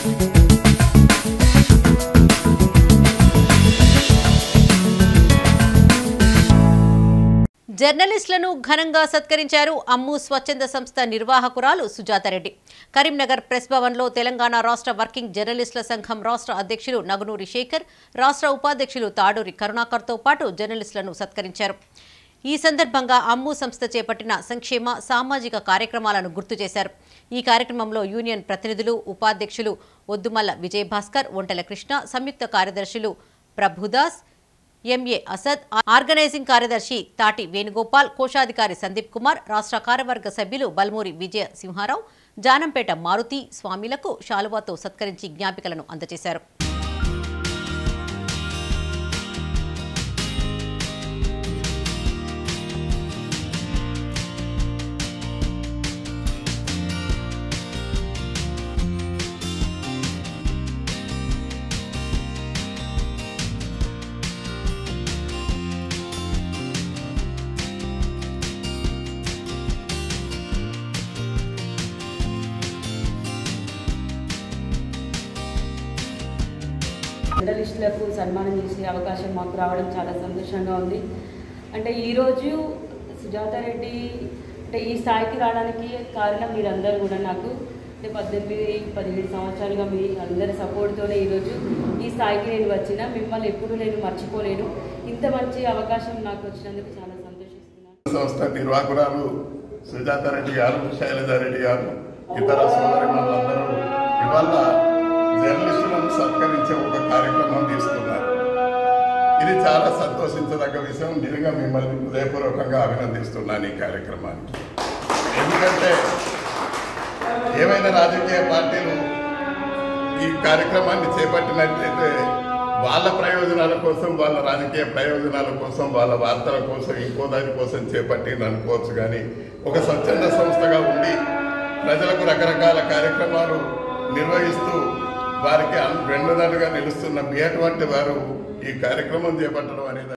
జర్నలిస్టులను ఘనంగా సత్కరించారు అమ్ము స్వచ్ఛంద సంస్థ నిర్వాహకురాలు సుజాతారెడ్డి కరీంనగర్ ప్రెస్ భవన్లో తెలంగాణ రాష్ట్ర వర్కింగ్ జర్నలిస్టుల సంఘం రాష్ట్ర అధ్యక్షులు నగునూరి శేఖర్ రాష్ట్ర ఉపాధ్యక్షులు తాడూరి కరుణాకర్తో పాటు జర్నలిస్టులను సత్కరించారు ఈ సందర్భంగా అమ్ము సంస్థ చేపట్టిన సంక్షేమ సామాజిక కార్యక్రమాలను గుర్తు చేశారు ఈ కార్యక్రమంలో యూనియన్ ప్రతినిధులు ఉపాధ్యక్షులు ఒద్దుమల్ల విజయభాస్కర్ ఒంటెల కృష్ణ సంయుక్త కార్యదర్శులు ప్రభుదాస్ ఎంఏ అసద్ ఆర్గనైజింగ్ కార్యదర్శి తాటి వేణుగోపాల్ కోశాధికారి సందీప్ కుమార్ రాష్ట్ర కార్యవర్గ సభ్యులు బల్మూరి విజయ సింహారావు జానంపేట మారుతి స్వామిలకు శాలువాతో సత్కరించి జ్ఞాపికలను అందజేశారు జర్నలిస్టులకు సన్మానం చేసే అవకాశం మాకు రావడం చాలా సంతోషంగా ఉంది అంటే ఈరోజు సుజాతారెడ్డి అంటే ఈ స్థాయికి రావడానికి కారణం మీరందరూ కూడా నాకు అంటే పద్దెనిమిది పదిహేడు సంవత్సరాలుగా మీ అందరి సపోర్ట్తోనే ఈరోజు ఈ స్థాయికి నేను వచ్చిన మిమ్మల్ని ఎప్పుడూ నేను మర్చిపోలేను ఇంత మంచి అవకాశం నాకు వచ్చినందుకు చాలా సంతోషిస్తున్నాను సంస్థ నిర్వాహకురాలు సుజాతారెడ్డి గారు శైలజారెడ్డి గారు ఇతర సోదరి మనందరూ ఇవాళ జర్నలిస్టులను సత్కరించే ఒక కార్యక్రమం తీసుకున్నారు ఇది చాలా సంతోషించదగ్గ విషయం నిజంగా మిమ్మల్ని హృదయపూర్వకంగా అభినందిస్తున్నాను ఈ కార్యక్రమానికి ఎందుకంటే ఏమైనా రాజకీయ పార్టీలు ఈ కార్యక్రమాన్ని చేపట్టినట్లయితే వాళ్ళ ప్రయోజనాల కోసం వాళ్ళ రాజకీయ ప్రయోజనాల కోసం వాళ్ళ వార్తల కోసం ఇంకో దాని కోసం చేపట్టింది అనుకోవచ్చు కానీ ఒక స్వచ్ఛంద సంస్థగా ఉండి ప్రజలకు రకరకాల కార్యక్రమాలు నిర్వహిస్తూ వారికి వెన్నుదన్నుగా నిలుస్తున్న మీ అటువంటి వారు ఈ కార్యక్రమం చేపట్టడం అనేది